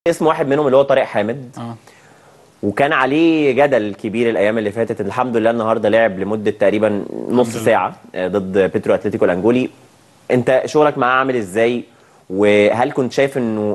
اسم واحد منهم اللي هو طارق حامد اه وكان عليه جدل كبير الايام اللي فاتت الحمد لله النهارده لعب لمده تقريبا نص لله. ساعه آه، ضد بيترو اتلتيكو الانجولي انت شغلك معاه عامل ازاي وهل كنت شايف انه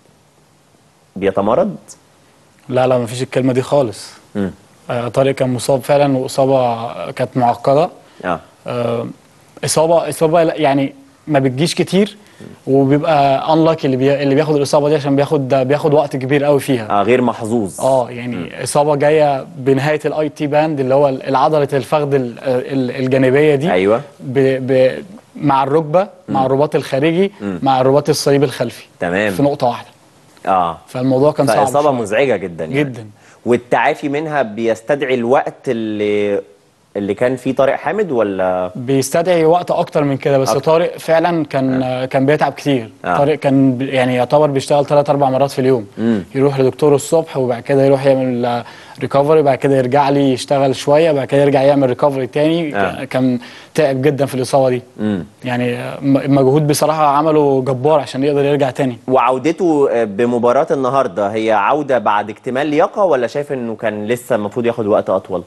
بيتمرد لا لا مفيش الكلمه دي خالص امم آه طارق كان مصاب فعلا واصابه كانت معقده اه آه اصابه اصابه لا- يعني ما بتجيش كتير وبيبقى انلاك اللي بي... اللي بياخد الاصابه دي عشان بياخد بياخد وقت كبير قوي فيها اه غير محظوظ اه يعني اصابه جايه بنهايه الاي تي باند اللي هو العضله الفخذ ال- ال- الجانبيه دي ايوه ب... ب... مع الركبه مع الرباط الخارجي مع الرباط الصليبي الخلفي تمام في نقطه واحده اه فالموضوع كان صعب فاصابه شوية. مزعجه جدا يعني. جدا والتعافي منها بيستدعي الوقت اللي اللي كان فيه طارق حامد ولا بيستدعي وقت اكتر من كده بس أكتر. طارق فعلا كان آه. كان بيتعب كتير آه. طارق كان ب- يعني يعتبر بيشتغل ثلاث اربع مرات في اليوم مم. يروح لدكتور الصبح وبعد كده يروح يعمل ريكفري بعد كده يرجع لي يشتغل شويه بعد كده يرجع يعمل ريكفري تاني آه. كان تعب جدا في الاصابه دي امم يعني آه، م- مجهود بصراحه عمله جبار عشان يقدر يرجع تاني وعودته آه، بمباراة النهاردة هي عودة بعد اكتمال لياقة ولا شايف انه كان لسه المفروض ياخد وقت اطول؟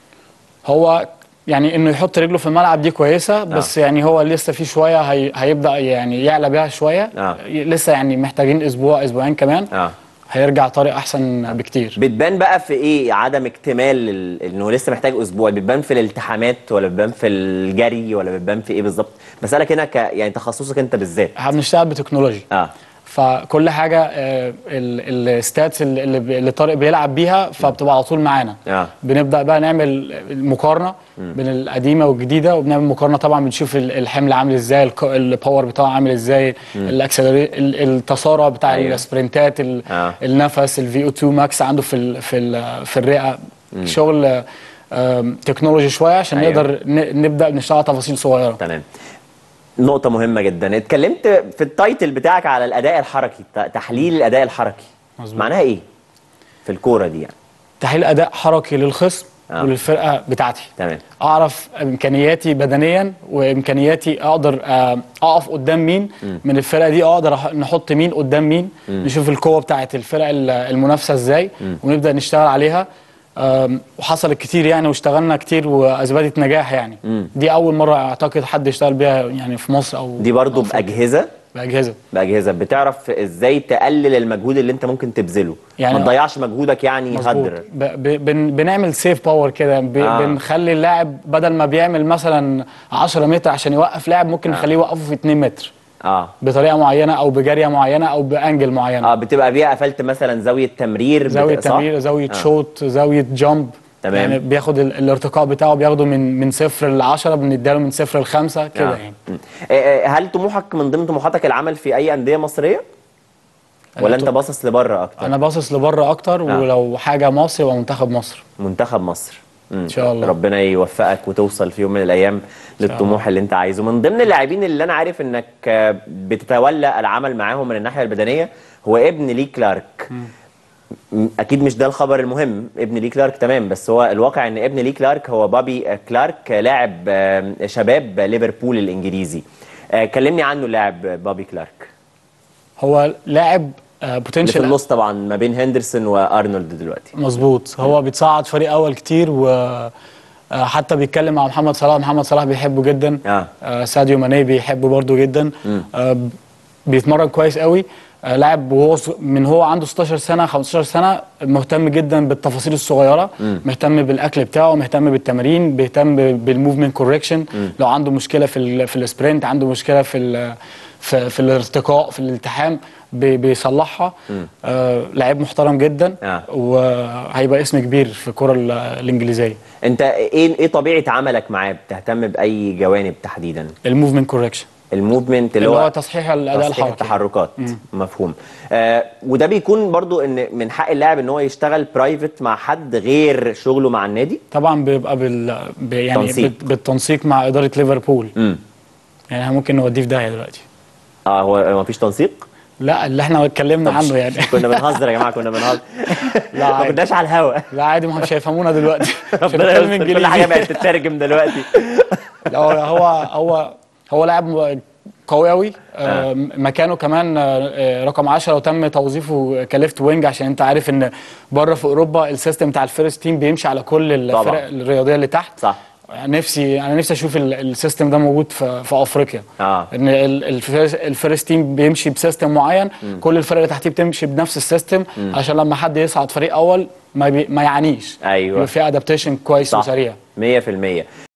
هو يعني انه يحط رجله في الملعب دي كويسه بس يعني هو لسه في شويه هي هيبدا يعني يعلى بيها شويه آه. لسه يعني محتاجين اسبوع اسبوعين كمان اه هيرجع طريق احسن بكتير بتبان بقى في ايه عدم اكتمال ال- انه لسه محتاج اسبوع بتبان في الالتحامات ولا بتبان في الجري ولا بتبان في ايه بالظبط؟ بسألك هنا ك يعني تخصصك انت بالذات احنا بنشتغل بتكنولوجي اه فكل حاجه الستاتس اللي اللي طارق بيلعب بيها فبتبقى على طول معانا اه بنبدا بقى نعمل مقارنه بين القديمه والجديده وبنعمل مقارنه طبعا بنشوف ال- الحمل عامل ازاي الك- الباور بتاعه عامل ازاي الاكسلري ال- التسارع بتاع أيوة. السبرنتات ال- آه. النفس الفي او 2 ماكس عنده في ال في ال في الرئه شغل آم، تكنولوجي شويه عشان أيوة. نقدر ن- نبدا نشتغل على تفاصيل صغيره تمام نقطة مهمة جدا اتكلمت في التايتل بتاعك على الأداء الحركي ت- تحليل الأداء الحركي مظبوط. معناها ايه في الكورة دي يعني تحليل اداء حركي للخصم آه. وللفرقه بتاعتي تمام اعرف امكانياتي بدنيا وامكانياتي اقدر آه، اقف قدام مين من الفرقه دي اقدر أح- نحط مين قدام مين نشوف القوه بتاعه الفرق ال- المنافسه ازاي ونبدا نشتغل عليها آم، وحصلت كتير يعني واشتغلنا كتير واثبتت نجاح يعني دي اول مره اعتقد حد يشتغل بيها يعني في مصر او دي برضو أو في- بأجهزة باجهزه بأجهزة بتعرف ازاي تقلل المجهود اللي انت ممكن تبذله يعني- ما تضيعش مجهودك يعني مظبوط هدر ب- ب- بن بنعمل سيف باور كده ب- آه. بنخلي اللاعب بدل ما بيعمل مثلا 10 متر عشان يوقف لاعب ممكن نخليه يوقفه في 2 متر اه بطريقه معينه او بجاريه معينه او بانجل معينه اه بتبقى بيها قفلت مثلا زاوية تمرير زاويه بت- صح؟ تمرير زاويه آه. شوت زاويه جامب تمام. يعني بياخد ال- الارتقاء بتاعه بياخده من من صفر ل 10 بنديله من صفر ل 5 كده آه. يعني مم. آه، آه، هل طموحك من ضمن طموحاتك العمل في اي انديه مصريه ولا انت طب- باصص لبره اكتر انا باصص لبره اكتر ولو حاجه مصر يبقى منتخب مصر منتخب مصر ان شاء الله. ربنا يوفقك وتوصل في يوم من الايام للطموح اللي انت عايزه من ضمن اللاعبين اللي انا عارف انك آه، بتتولى العمل معاهم من الناحيه البدنيه هو ابن لي كلارك م- اكيد مش ده الخبر المهم ابن لي كلارك تمام بس هو الواقع ان ابن لي كلارك هو بابي آه، كلارك آه، لاعب آه، شباب ليفربول الانجليزي آه، كلمني عنه اللاعب آه، بابي كلارك هو لاعب اللي في بوتنشال النص طبعا ما بين هندرسون وارنولد دلوقتي مظبوط هو بيتصعد فريق اول كتير و آه، حتى بيتكلم مع محمد صلاح محمد صلاح بيحبه جدا اه آه، ساديو ماني بيحبه برضه جدا آه، ب- بيتمرن كويس قوي آه، لاعب وهو ص- من هو عنده 16 سنه 15 سنه مهتم جدا بالتفاصيل الصغيره مهتم بالاكل بتاعه مهتم بالتمارين بيهتم ب- بالموفمنت كوركشن لو عنده مشكله في ال في السبرنت عنده مشكله في ال في, في الارتقاء في الالتحام بي- بيصلحها آه لعيب محترم جدا آه. وهيبقى اسم كبير في الكره ال- الانجليزيه انت ايه ايه طبيعه عملك معاه بتهتم باي جوانب تحديدا الموفمنت كوركشن الموفمنت اللي اللي هو هو تصحيح الاداء تصحيح الحركي التحركات مفهوم آه وده بيكون برضو ان من حق اللاعب ان هو يشتغل برايفت مع حد غير شغله مع النادي طبعا بيبقى بال ب- يعني تنسيق. بال- بالتنسيق مع اداره ليفربول امم يعني احنا ممكن نوديه في داهيه دلوقتي اه هو مفيش تنسيق لا اللي احنا اتكلمنا عنه يعني كنا بنهزر يا جماعه كنا بنهزر لا ما عادي. كناش على الهوا لا عادي ما هم مش هيفهمونا دلوقتي مش ربنا هنتكلم يستر، كل حاجه بقت انجليزي تترجم دلوقتي لا، هو هو هو هو لاعب م- قوي قوي آه. مكانه كمان آه، آه، رقم 10 لو تم توظيفه كليفت وينج عشان انت عارف ان بره في اوروبا السيستم بتاع الفيرست تيم بيمشي على كل الفرق طبعاً. الرياضيه اللي تحت صح نفسي انا نفسي اشوف ال- السيستم ده موجود في, في افريقيا آه. ان ال- الفيرست- الفيرست تيم بيمشي بسيستم معين كل الفرق اللي تحتيه بتمشي بنفس السيستم عشان لما حد يصعد فريق اول ما, بي ما يعانيش أيوة. يبقى في ادابتيشن كويس صح وسريع 100%